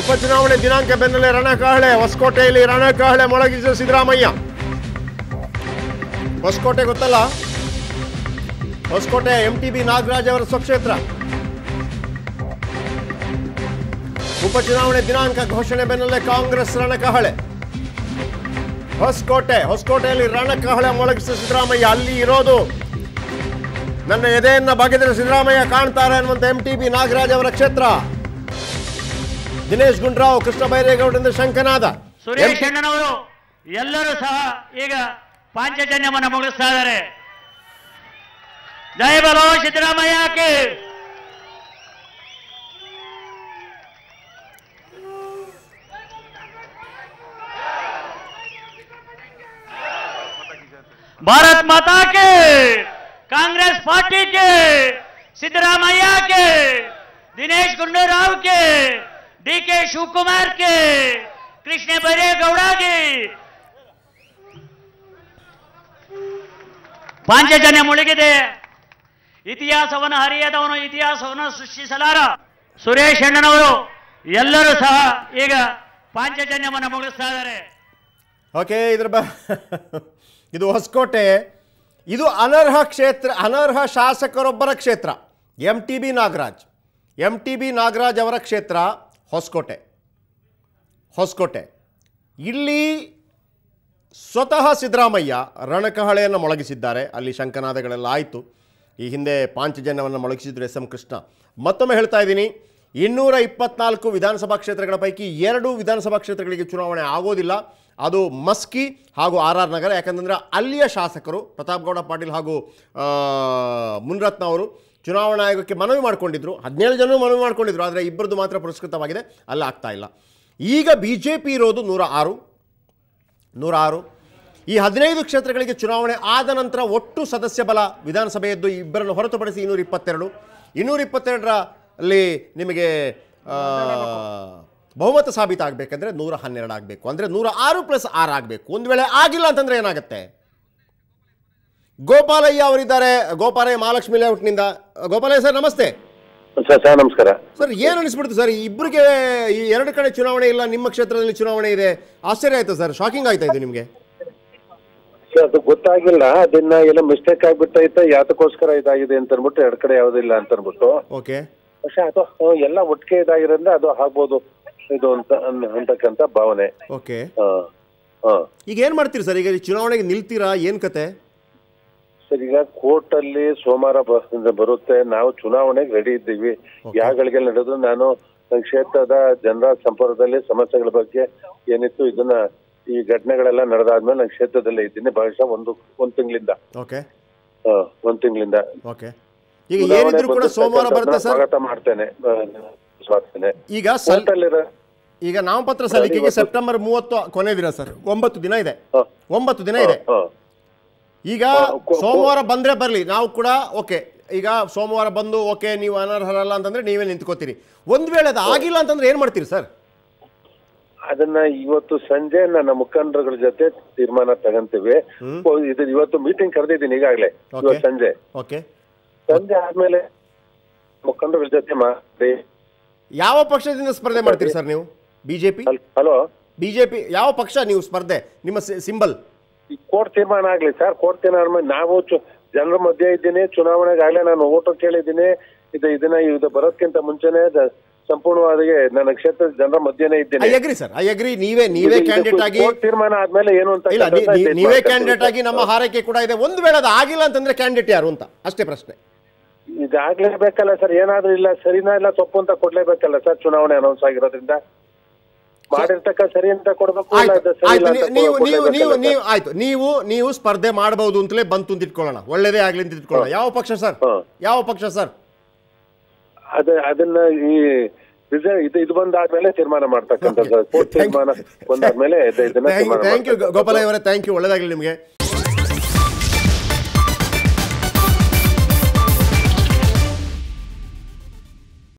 ಉಪಚುನಾವಣೆ ದಿನಾಂಕ ಬೆನ್ನಲ್ಲೇ ರಣಕಹಳೆ ಹೊಸಕೋಟೆಯಲ್ಲಿ ರಣಕಹಳೆ ಮೊಳಗಿಸಿದ ಸಿದ್ದರಾಮಯ್ಯ ಹೊಸಕೋಟೆ ಗೊತ್ತಲ್ಲ Hosakote M T B Nagaraj ಅವರ ಸ್ವಕ್ಷೇತ್ರ ಉಪಚುನಾವಣೆ ದಿನಾಂಕ ಘೋಷಣೆ ಬೆನ್ನಲ್ಲೇ ಕಾಂಗ್ರೆಸ್ ರಣಕಹಳೆ ಹೊಸಕೋಟೆ ಹೊಸಕೋಟೆಯಲ್ಲಿ ರಣಕಹಳೆ ಮೊಳಗಿಸಿದ ಸಿದ್ದರಾಮಯ್ಯ ಅಲ್ಲಿ ಇರೋದು ನನ್ನ ಎದೆಯನ್ನ ಬಗೆದರೆ ಸಿದ್ದರಾಮಯ್ಯ ಕಾಣ್ತಾರೆ ಅನ್ನುವಂಥ ಎಂ ಟಿ ಬಿ ನಾಗರಾಜ್ ಅವರ ಕ್ಷೇತ್ರ ದಿನೇಶ್ ಗುಂಡ್ರಾವ್ ಕೃಷ್ಣ ಬೈರೇಗೌಡರಿಂದ ಶಂಕನಾದ ಸುರೇಶ್ ಅಣ್ಣನವರು ಎಲ್ಲರೂ ಸಹ ಈಗ ಪಾಂಚಜನ್ಯವನ್ನ ಮುಗಿಸ್ತಾ ಇದ್ದಾರೆ ಜಯ ಬಲೋ ಸಿದ್ದರಾಮಯ್ಯಕ್ಕೆ भारत माता के कांग्रेस पार्टी के सिद्धरामैया के दिनेश गुंडूराव के डी के शिव कुमार के कृष्ण बैरेगौड़ा के ಪಾಂಚಜನ್ಯ ಮುಳುಗಿದೆ ಇತಿಹಾಸವನ್ನು ಹರಿಯದವನು ಇತಿಹಾಸವನ್ನು ಸೃಷ್ಟಿಸಲಾರ ಸುರೇಶ್ ಅಣ್ಣನವರು ಎಲ್ಲರೂ ಸಹ ಈಗ ಪಾಂಚಜನ್ಯವನ್ನು ಮುಗಿಸ್ತಾ ಇದ್ದಾರೆ ಓಕೆ ಇದ್ರ ಬ ಇದು ಹೊಸಕೋಟೆ ಇದು ಅನರ್ಹ ಕ್ಷೇತ್ರ ಅನರ್ಹ ಶಾಸಕರೊಬ್ಬರ ಕ್ಷೇತ್ರ M T B Nagaraj M T B Nagaraj ಅವರ ಕ್ಷೇತ್ರ ಹೊಸಕೋಟೆ ಹೊಸಕೋಟೆ ಇಲ್ಲಿ ಸ್ವತಃ ಸಿದ್ದರಾಮಯ್ಯ ರಣಕಹಳೆಯನ್ನು ಮೊಳಗಿಸಿದ್ದಾರೆ ಅಲ್ಲಿ ಶಂಕನಾದಗಳೆಲ್ಲ ಆಯಿತು ಈ ಹಿಂದೆ ಪಾಂಚಜನ್ಯವನ್ನು ಮೊಳಗಿಸಿದ್ರು ಎಸ್ ಎಂ ಕೃಷ್ಣ ಮತ್ತೊಮ್ಮೆ ಹೇಳ್ತಾ ಇದ್ದೀನಿ ಇನ್ನೂರ ಇಪ್ಪತ್ನಾಲ್ಕು ವಿಧಾನಸಭಾ ಕ್ಷೇತ್ರಗಳ ಪೈಕಿ ಎರಡು ವಿಧಾನಸಭಾ ಕ್ಷೇತ್ರಗಳಿಗೆ ಚುನಾವಣೆ ಆಗೋದಿಲ್ಲ ಅದು ಮಸ್ಕಿ ಹಾಗೂ ಆರ್ ಆರ್ ನಗರ ಯಾಕಂತಂದರೆ ಅಲ್ಲಿಯ ಶಾಸಕರು ಪ್ರತಾಪ್ ಗೌಡ ಪಾಟೀಲ್ ಹಾಗೂ ಆ, ಮುನ್ರತ್ನ ಅವರು ಚುನಾವಣಾ ಆಯೋಗಕ್ಕೆ ಮನವಿ ಮಾಡಿಕೊಂಡಿದ್ರು ಹದಿನೇಳು ಜನ ಮನವಿ ಮಾಡಿಕೊಂಡಿದ್ರು ಆದರೆ ಇಬ್ಬರದ್ದು ಮಾತ್ರ ಪುರಸ್ಕೃತವಾಗಿದೆ ಅಲ್ಲಿ ಆಗ್ತಾ ಇಲ್ಲ ಈಗ ಬಿ ಜೆ ಪಿ ಇರೋದು ನೂರ ಆರು ನೂರ ಆರು ಈ ಹದಿನೈದು ಕ್ಷೇತ್ರಗಳಿಗೆ ಚುನಾವಣೆ ಆದ ನಂತರ ಒಟ್ಟು ಸದಸ್ಯ ಬಲ ವಿಧಾನಸಭೆಯದ್ದು ಇಬ್ಬರನ್ನು ಹೊರತುಪಡಿಸಿ ಇನ್ನೂರ ಇಪ್ಪತ್ತೆರಡು ಇನ್ನೂರ ಇಪ್ಪತ್ತೆರಡರಲ್ಲಿ ನಿಮಗೆ ಆ, ಬಹುಮತ ಸಾಬೀತಾಗಬೇಕಂದ್ರೆ ನೂರ ಹನ್ನೆರಡು ಆಗಬೇಕು ಅಂದರೆ ನೂರ ಆರು ಪ್ಲಸ್ ಆರು ಆಗಬೇಕು ಒಂದು ವೇಳೆ ಆಗಿಲ್ಲ ಅಂತಂದರೆ ಏನಾಗುತ್ತೆ ಗೋಪಾಲಯ್ಯ ಅವರಿದ್ದಾರೆ ಗೋಪಾಲಯ್ಯ ಮಹಾಲಕ್ಷ್ಮಿ ಲೇಔಟ್ನಿಂದ ಗೋಪಾಲಯ್ಯ ಸರ್ ನಮಸ್ತೆ ಸರ್ ಸರ್ ನಮಸ್ಕಾರ ಸರ್ ಏನು ಅನಿಸ್ಬಿಡ್ತು ಸರ್ ಇಬ್ಬರಿಗೆ ಈ ಎರಡು ಕಡೆ ಚುನಾವಣೆ ಇಲ್ಲ ನಿಮ್ಮ ಕ್ಷೇತ್ರದಲ್ಲಿ ಚುನಾವಣೆ ಇದೆ ಆಶ್ಚರ್ಯ ಆಯ್ತು ಸರ್ ಶಾಕಿಂಗ್ ಆಯ್ತಾ ಇದು ನಿಮಗೆ ಸರ್ ಅದು ಗೊತ್ತಾಗಿಲ್ಲ ಅದನ್ನ ಎಲ್ಲ ಮಿಸ್ಟೇಕ್ ಆಗ್ಬಿಟ್ಟೈತೆ ಯಾತಕ್ಕೋಸ್ಕರ ಇದಾಗಿದೆ ಅಂತ ಅನ್ಬಿಟ್ಟು ಎರಡು ಕಡೆ ಯಾವುದಿಲ್ಲ ಅಂತ ಅನ್ಬಿಟ್ಟು ಓಕೆ പക്ഷെ ಅದು ಹ್ಮ್, ಎಲ್ಲ ಒಟ್ಟಿಗೆ ಇದಾಗಿರೋದ್ರಿಂದ ಅದು ಆಗ್ಬೋದು ಇದು ಅಂತ ಅನ್- ಅಂತಕ್ಕಂಥ ಭಾವನೆ ಓಕೆ ಹಾ ಹಾ ಈಗ ಏನು ಮಾಡ್ತೀರಿ ಸರ್ ಈಗ ಈ ಚುನಾವಣೆಗೆ ನಿಲ್ತೀರಾ ಏನು ಕತೆ ಸರ್ ಈಗ ಕೋರ್ಟ್ ಅಲ್ಲಿ ಸೋಮವಾರ ಬ- ಬರುತ್ತೆ ನಾವು ಚುನಾವಣೆಗೆ ರೆಡಿ ಇದ್ದೀವಿ ಯಾಗಳಿಗೆ ನಡೆದು ನಾನು ನನ್ನ ಕ್ಷೇತ್ರದ ಜನರ ಸಂಪರ್ಕದಲ್ಲಿ ಸಮಸ್ಯೆಗಳ ಬಗ್ಗೆ ಏನಿತ್ತು ಇದನ್ನ ಈ ಘಟನೆಗಳೆಲ್ಲ ನಡೆದಾದ್ಮೇಲೆ ನನ್ನ ಕ್ಷೇತ್ರದಲ್ಲೇ ಇದ್ದೀನಿ ಬಹುಶಃ ಒಂದು ಒಂದ್ ತಿಂಗಳಿಂದ ಓಕೆ ಹಾ, ಒಂದ್ ತಿಂಗಳಿಂದ ಓಕೆ ಈಗ ಏನಿದ್ರು ಕೂಡ ಸೋಮವಾರ ಬರುತ್ತೆ ಸರ್ ಸ್ವಾಗತ ಮಾಡ್ತೇನೆ ಆ, ಸ್ವಾಗತನೆ ಈಗ ಸಲ್ ಕೋರ್ಟಲ್ಲಿರೋ ಈಗ ನಾಮಪತ್ರ ಸಲ್ಲಿಕೆಗೆ ಸೆಪ್ಟೆಂಬರ್ ಮೂವತ್ತು ಕೊನೆ ದಿನ ಸರ್ ಒಂಬತ್ತು ದಿನ ಇದೆ ಹಾ, ಒಂಬತ್ತು ದಿನ ಇದೆ ಹಾ, ಈಗ ಕೊ- ಸೋಮವಾರ ಬಂದ್ರೆ ಬರಲಿ ನಾವು ಕೂಡ ಓಕೆ ಈಗ ಸೋಮವಾರ ಬಂದು ಓಕೆ ನೀವು ಅನರ್ಹರಲ್ಲ ಅಂತಂದ್ರೆ ನೀವೇ ನಿಂತ್ಕೋತೀರಿ ಒಂದು ವೇಳೆ ಅದು ಆಗಿಲ್ಲ ಅಂತಂದ್ರೆ ಏನು ಮಾಡ್ತೀರಿ ಸರ್ ಅದನ್ನ ಇವತ್ತು ಸಂಜೆ ನನ್ನ ಮುಖಂಡರುಗಳ ಜೊತೆ ತೀರ್ಮಾನ ತಗಂತೀವಿ ಓ, ಇದು ಇವತ್ತು ಮೀಟಿಂಗ್ ಕರೆದಿದ್ದೀನಿ ಈಗಾಗಲೇ Okay. ಇವತ್ತು ಸಂಜೆ ಓಕೆ ಸಂಜೆ ಆದ್ಮೇಲೆ ಮುಖಂಡರುಗಳ ಜೊತೆ ಮಾತಾಡಿ ಯಾವ ಪಕ್ಷದಿಂದ ಸ್ಪರ್ಧೆ ಮಾಡ್ತೀರಿ ಸರ್ ನೀವು B J P hello B J P ಯಾವ ಪಕ್ಷ ನೀವು ಸ್ಪರ್ಧೆ ನಿಮ್ಮ ಸಿಂಬಲ್ ಈ ಕೋರ್ಟ್ ತೀರ್ಮಾನ ಆಗ್ಲಿ ಸರ್ ಕೋರ್ಟ್ ತೀರ್ಮಾನ ಮಾಡಿ ನಾವು ಚು- ಜನರ ಮಧ್ಯೆ ಇದ್ದೀನಿ ಚುನಾವಣೆಗಾಗಲೇ ನಾನು ಓಟು ಕೇಳಿದ್ದೀನಿ ಇದು ಇದನ್ನ ಇದು ಬರೋದ್ಕಿಂತ ಮುಂಚೆನೆ ದ- ಸಂಪೂರ್ಣವಾಗಿ ನನ್ನ ಕ್ಷೇತ್ರದ ಜನರ ಮಧ್ಯೆನೇ ಐ ಇದ್ದೀನಿ ಅಗ್ರಿ ಸರ್ ಐ ಅಗ್ರಿ ನೀವೇ ನೀವೇ ಇದು- ಕ್ಯಾಂಡಿಡೇಟ್ ಆಗಿ ಕೋರ್ಟ್ ತೀರ್ಮಾನ ಆದ್ಮೇಲೆ ಏನು ಅಂತ ಇಲ್ಲ ನೀ- ನೀ- ನೀವೇ ಕ್ಯಾಂಡಿಡೇಟ್ ಆಗಿ ನಮ್ಮ ಹಾರೈಕೆ ಕೂಡ ಇದೆ ಒಂದು ವೇಳೆ ಅದು ಆಗಿಲ್ಲ ಅಂತಂದ್ರೆ ಕ್ಯಾಂಡಿಡೇಟ್ ಯಾರು ಅಂತ ಅಷ್ಟೇ ಪ್ರಶ್ನೆ ಇದಾಗ್ಲೇಬೇಕಲ್ಲ ಸರ್ ಏನಾದ್ರೂ ಇಲ್ಲ ಸರಿನಾ ಇಲ್ಲ ತಪ್ಪು ಅಂತ ಕೊಡ್ಲೇಬೇಕಲ್ಲ ಸರ್ ಚುನಾವಣೆ ಅನೌನ್ಸ್ ಆಗಿರೋದ್ರಿಂದ ಮಾಡಿರ್ತಕ್ಕ ಸರಿ ಅಂತ ಕೊಡ್ಬೇಕು ಇಲ್ಲ ಆಯ್ತು ಇದು ಸರಿ ಇಲ್ಲ ಆಯ್ತು ಅಂತ ನೀವು ನೀವು ನೀವು ಕೊಡ್ಲೇಬೇಕಲ್ಲ ನೀವು ಸರ್? ಆಯ್ತು ನೀವು ನೀವು ಸ್ಪರ್ಧೆ ಮಾಡಬಹುದು ಅಂತಲೇ ಬಂತು ಅಂತ ಇಟ್ಕೊಳ್ಳೋಣ ಒಳ್ಳೇದೇ ಆಗ್ಲಿ ಅಂತ ಇಟ್ಕೊಳ್ಳೋಣ ಯಾವ ಪಕ್ಷ ಸರ್ ಹಾ. ಯಾವ ಪಕ್ಷ ಸರ್ ಅದ ಅದನ್ನ ಈ ರಿಸಲ್ಟ್ ಇದು ಇದು ಬಂದಾದ್ಮೇಲೆ ತೀರ್ಮಾನ ಮಾಡ್ತಕ್ಕಂಥ ಸರ್ ಕೋರ್ಟ್ ತೀರ್ಮಾನ ಬಂದಾದ್ಮೇಲೆ ಇದು- ಇದನ್ನ ಥ್ಯಾಂಕ್ ಯು ತೀರ್ಮಾನ ಥ್ಯಾಂಕ್ ಯು ಮಾಡ್ತಕ್ಕಂಥದ್ದು. ಗೋಪಾಲಯ್ಯ ಅವರೇ ಥ್ಯಾಂಕ್ ಯು ಒಳ್ಳೇದಾಗಲಿ ನಿಮಗೆ